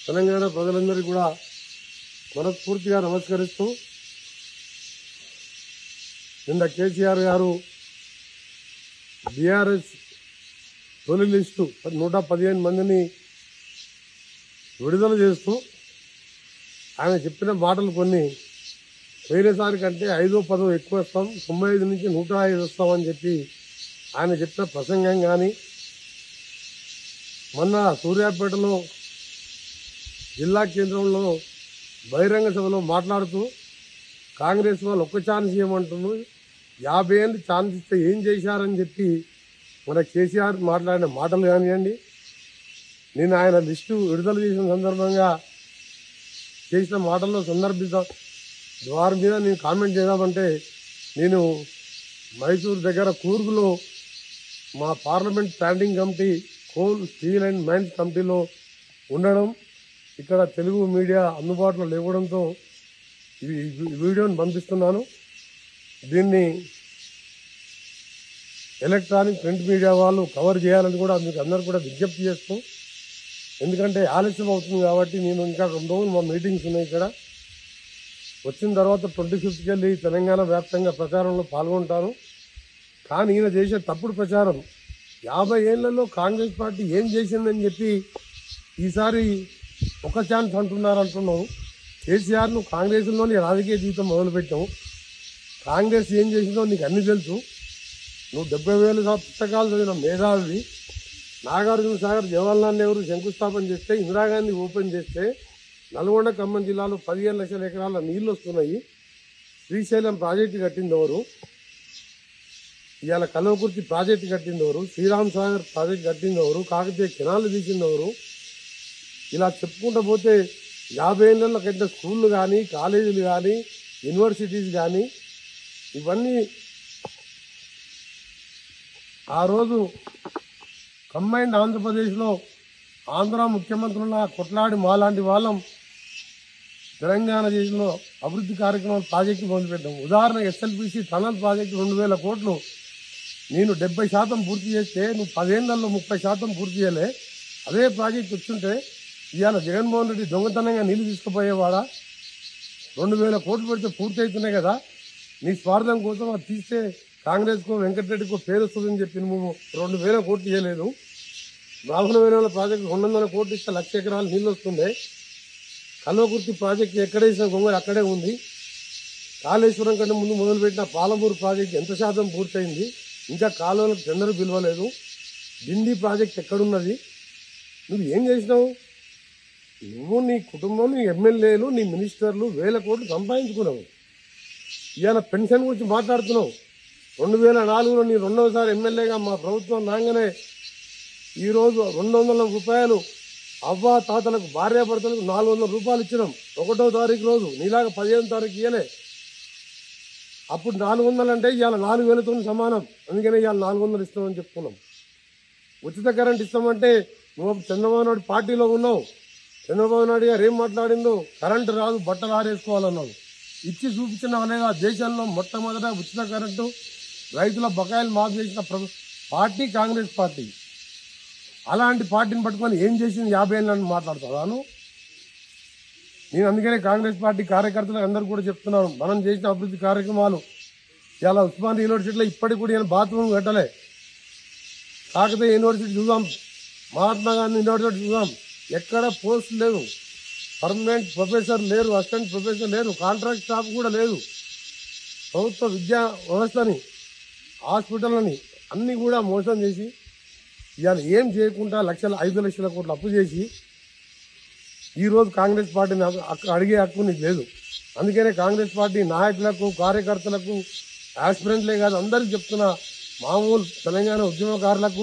తెలంగాణ ప్రజలందరికీ కూడా మనస్ఫూర్తిగా నమస్కరిస్తూ నిన్న కేసీఆర్ గారు బీఆర్ఎస్ తొలి లిస్టు నూట పదిహేను మందిని విడుదల చేస్తూ ఆయన చెప్పిన మాటలు కొన్ని వేరేసారి కంటే ఐదో పదో ఎక్కువ వస్తాం తొంభై ఐదు నుంచి నూట ఐదు వస్తామని చెప్పి ఆయన చెప్పిన ప్రసంగం కానీ మొన్న సూర్యాపేటలో జిల్లా కేంద్రంలో బహిరంగ సభలో మాట్లాడుతూ కాంగ్రెస్ వాళ్ళు ఒక్క ఛాన్స్ ఇవ్వమంటున్నారు యాభై ఏళ్ళు ఛాన్స్ ఇస్తే ఏం చేశారని చెప్పి మన కేసీఆర్ మాట్లాడిన మాటలు కానివ్వండి నేను ఆయన లిస్టు విడుదల చేసిన సందర్భంగా చేసిన మాటల్లో సందర్భిత వారి మీద నేను కామెంట్ చేద్దామంటే నేను మైసూర్ దగ్గర కూర్గులో మా parliament standing committee coal steel and mines కమిటీలో ఉండడం ఇక్కడ తెలుగు మీడియా అందుబాటులో లేవడంతో ఈ ఈ వీడియోని పంపిస్తున్నాను దీన్ని ఎలక్ట్రానిక్ ప్రింట్ మీడియా వాళ్ళు కవర్ చేయాలని కూడా మీకు అందరు కూడా విజ్ఞప్తి చేస్తూ ఎందుకంటే ఆలస్యం అవుతుంది కాబట్టి నేను ఇంకా రెండు రోజులు మా మీటింగ్స్ ఉన్నాయి ఇక్కడ వచ్చిన తర్వాత ట్వంటీ ఫిఫ్త్కి వెళ్ళి తెలంగాణ వ్యాప్తంగా ప్రచారంలో పాల్గొంటాను కానీ ఈయన చేసే తప్పుడు ప్రచారం యాభై ఏళ్లలో కాంగ్రెస్ పార్టీ ఏం చేసిందని చెప్పి ఈసారి ఒక ఛాన్స్ అంటున్నారు అంటున్నావు కేసీఆర్ నువ్వు కాంగ్రెస్లోని రాజకీయ జీవితం మొదలుపెట్టావు కాంగ్రెస్ ఏం చేసిందో నీకు అన్ని తెలుసు నువ్వు డెబ్బై వేలు పుస్తకాలు చదివిన మేధావి నాగార్జున సాగర్ జవహర్లాల్ నెహ్రూ శంకుస్థాపన చేస్తే ఇందిరాగాంధీ ఓపెన్ చేస్తే నల్గొండ ఖమ్మం జిల్లాలో పదిహేను లక్షల ఎకరాల నీళ్లు వస్తున్నాయి శ్రీశైలం ప్రాజెక్టు కట్టింది ఎవరు ఇవాళ కల్వకుర్తి ప్రాజెక్టు కట్టింది ఎవరు శ్రీరామ్ సాగర్ ప్రాజెక్టు కట్టింది ఎవరు కాకతీయ కెనాలు తీసింది ఎవరు ఇలా చెప్పుకుంటూ పోతే యాభై ఏళ్ళలో కట్టిన స్కూళ్ళు కానీ కాలేజీలు కానీ యూనివర్సిటీస్ కానీ ఇవన్నీ ఆ రోజు కంబైన్డ్ ఆంధ్రప్రదేశ్లో ఆంధ్ర ముఖ్యమంత్రుల కొట్లాడి మాలాంటి వాళ్ళం తెలంగాణ దేశంలో అభివృద్ధి కార్యక్రమాలు ప్రాజెక్టు మొదలుపెట్టాం ఉదాహరణ ఎస్ఎల్పిసి టనల్ ప్రాజెక్టు రెండు వేల కోట్లు నేను డెబ్బై శాతం పూర్తి చేస్తే నువ్వు పదేళ్లలో ముప్పై శాతం పూర్తి చేయలే అదే ప్రాజెక్ట్ వచ్చుంటే ఇవాళ జగన్మోహన్ రెడ్డి దొంగతనంగా నీళ్లు తీసుకుపోయేవాడా రెండు వేల కోట్లు పెడితే పూర్తి అవుతున్నాయి కదా నీ స్వార్థం కోసం అది తీస్తే కాంగ్రెస్కో వెంకటరెడ్డికో పేరు వస్తుందని చెప్పి నువ్వు రెండు వేల కోట్లు ఇవ్వలేదు రాహుల వేల ప్రాజెక్టు రెండు వందల కోట్లు ఇస్తే లక్ష ఎకరాలు నీళ్ళు వస్తుండే కల్వకుర్తి ప్రాజెక్టు ఎక్కడేసిన గొంగళి అక్కడే ఉంది కాళేశ్వరం కంటే ముందు మొదలుపెట్టిన పాలమూరు ప్రాజెక్టు ఎంత శాతం పూర్తయింది ఇంకా కాలువలకు టెండర్ పిలవలేదు డిండి ప్రాజెక్ట్ ఎక్కడున్నది నువ్వు ఏం చేసినావు నువ్వు నీ కుటుంబం నీ ఎమ్మెల్యేలు నీ మినిస్టర్లు వేల కోట్లు సంపాదించుకున్నావు ఇవాళ పెన్షన్ గురించి మాట్లాడుతున్నావు రెండు వేల నాలుగులో నీ రెండవసారి ఎమ్మెల్యేగా మా ప్రభుత్వం రాగానే ఈరోజు రెండు వందల రూపాయలు అవ్వ తాతలకు భార్యాభర్తలకు నాలుగు వందల రూపాయలు ఇచ్చినాం ఒకటో తారీఖు రోజు నీలాగా పదిహేను తారీఖు ఇయ్యలే అప్పుడు నాలుగు వందలు అంటే ఇవాళ నాలుగు వేలతో సమానం అందుకనే ఇవాళ నాలుగు వందలు ఇస్తామని చెప్పుకున్నాం ఉచిత కరెంట్ ఇస్తామంటే నువ్వు అప్పుడు చంద్రబాబు నాయుడు పార్టీలో ఉన్నావు చంద్రబాబు నాయుడు గారు ఏం మాట్లాడిందో కరెంటు రాదు బట్టలు ఆరేసుకోవాలన్నావు ఇచ్చి చూపించిన లేదా దేశంలో మొట్టమొదట ఉచిత కరెంటు రైతుల బకాయిలు మాఫ్ చేసిన ప్రభు- పార్టీ కాంగ్రెస్ పార్టీ అలాంటి పార్టీని పట్టుకొని ఏం చేసింది యాభై ఏళ్ళని మాట్లాడుతున్నాను నేను అందుకనే కాంగ్రెస్ పార్టీ కార్యకర్తలకు అందరూ కూడా చెప్తున్నాను మనం చేసిన అభివృద్ధి కార్యక్రమాలు ఇలా ఉస్మాన్ యూనివర్సిటీలో ఇప్పటికి కూడా నేను బాత్రూమ్ కట్టలే కాకతీయ యూనివర్సిటీ చూద్దాం మహాత్మా గాంధీ యూనివర్సిటీ చూద్దాం ఎక్కడ పోస్ట్ లేదు పర్మనెంట్ ప్రొఫెసర్ లేరు అసిస్టెంట్ ప్రొఫెసర్ లేరు కాంట్రాక్ట్ స్టాఫ్ కూడా లేదు ప్రభుత్వ విద్యా వ్యవస్థని హాస్పిటల్ని అన్ని కూడా మోసం చేసి ఇవాళ ఏం చేయకుండా లక్షల ఐదు లక్షల కోట్లు అప్పు చేసి ఈరోజు కాంగ్రెస్ పార్టీని అక్క- అక్క- అడిగే హక్కు నీకు లేదు అందుకనే కాంగ్రెస్ పార్టీ నాయకులకు కార్యకర్తలకు ఆస్పిరెంట్లే కాదు అందరికీ చెప్తున్నా మామూలు తెలంగాణ ఉద్యమకారులకు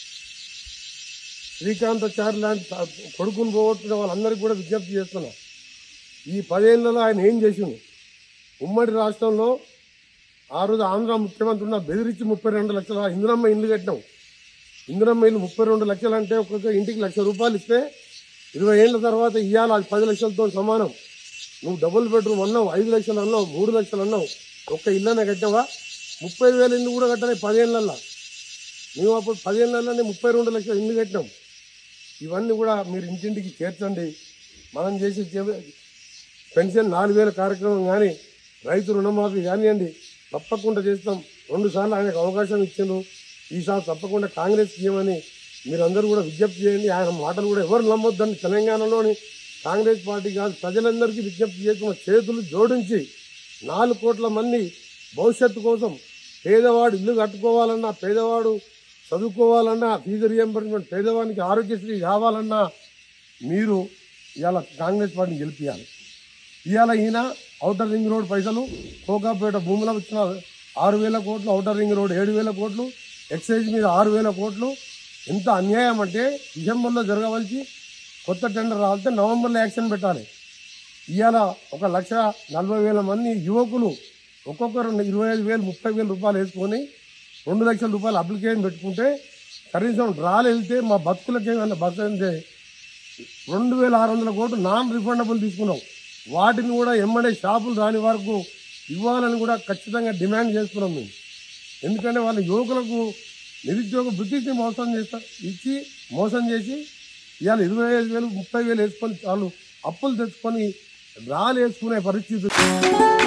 శ్రీకాంతాచారి లాంటి తా- కొడుకుని పోగొట్టుకున్న వాళ్ళందరికీ కూడా విజ్ఞప్తి చేస్తున్నా ఈ పదేళ్లలో ఆయన ఏం చేసిండు ఉమ్మడి రాష్ట్రంలో ఆ రోజు ఆంధ్ర ముఖ్యమంత్రి ఉన్న బెదిరించి ముప్పై రెండు లక్షల ఇందిరమ్మ ఇల్లు కట్టినాం ఇందిరమ్మ ఇల్లు ముప్పై రెండు లక్షలు అంటే ఒక్కొక్క ఇంటికి లక్ష రూపాయలు ఇస్తే ఇరవై ఏళ్ళ తర్వాత ఇవ్వాలి అది పది లక్షలతో సమానం నువ్వు డబుల్ బెడ్రూమ్ అన్నావు ఐదు లక్షలు అన్నావు మూడు లక్షలు అన్నావు ఒక్క ఇల్లనే కట్టావా ముప్పై వేల ఇల్లు కూడా కట్టలే పదేళ్ళల్లో మేము అప్పుడు పదేళ్ళలోనే ముప్పై రెండు లక్షల ఇల్లు కట్టినాం ఇవన్నీ కూడా మీరు ఇంటింటికి చేర్చండి మనం చేసే చే- పెన్షన్ నాలుగు వేల కార్యక్రమం కానీ రైతు రుణమాఫీ కానివ్వండి తప్పకుండా చేస్తాం రెండు సార్లు ఆయనకు అవకాశం ఇచ్చిండ్రు ఈసారి తప్పకుండా కాంగ్రెస్ చేయమని మీరందరూ కూడా విజ్ఞప్తి చేయండి ఆయన మాటలు కూడా ఎవరు నమ్మొద్దని తెలంగాణలోని కాంగ్రెస్ పార్టీ కాదు ప్రజలందరికీ విజ్ఞప్తి చేస్తున్న చేతులు జోడించి నాలుగు కోట్ల మంది భవిష్యత్తు కోసం పేదవాడు ఇల్లు కట్టుకోవాలన్నా పేదవాడు చదువుకోవాలన్నా ఫీజు రియంబర్స్మెంట్ పేదవానికి ఆరోగ్యశ్రీ కావాలన్నా మీరు ఇవాళ కాంగ్రెస్ పార్టీని గెలిపించాలి ఇవాళ ఈయన ఔటర్ రింగ్ రోడ్ పైసలు కోకాపేట భూముల వచ్చిన ఆరు వేల కోట్లు ఔటర్ రింగ్ రోడ్ ఏడు వేల కోట్లు ఎక్సైజ్ మీద ఆరు వేల కోట్లు ఎంత అన్యాయం అంటే డిసెంబర్లో జరగవలసి కొత్త టెండర్ రాలితే నవంబర్లో యాక్షన్ పెట్టాలి ఇవాళ ఒక లక్ష నలభై వేల మంది యువకులు ఒక్కొక్కరు ఇరవై ఐదు వేలు ముప్పై వేల రూపాయలు వేసుకొని రెండు లక్షల రూపాయలు అప్లికేషన్ పెట్టుకుంటే కనీసం డ్రాలు వెళ్తే మా బతుకులకి ఏమైనా బస్ అంటే రెండు వేల ఆరు వందల కోట్లు నాన్ రిఫండబుల్ తీసుకున్నాం వాటిని కూడా ఎమ్మడే షాపులు రాని వరకు ఇవ్వాలని కూడా ఖచ్చితంగా డిమాండ్ చేస్తున్నాం మేము ఎందుకంటే వాళ్ళ యువకులకు నిరుద్యోగ వృత్తిని మోసం చేస్తా ఇచ్చి మోసం చేసి ఇవాళ ఇరవై ఐదు వేలు ముప్పై వేలు వేసుకొని వాళ్ళు అప్పులు తెచ్చుకొని రాలు వేసుకునే పరిస్థితి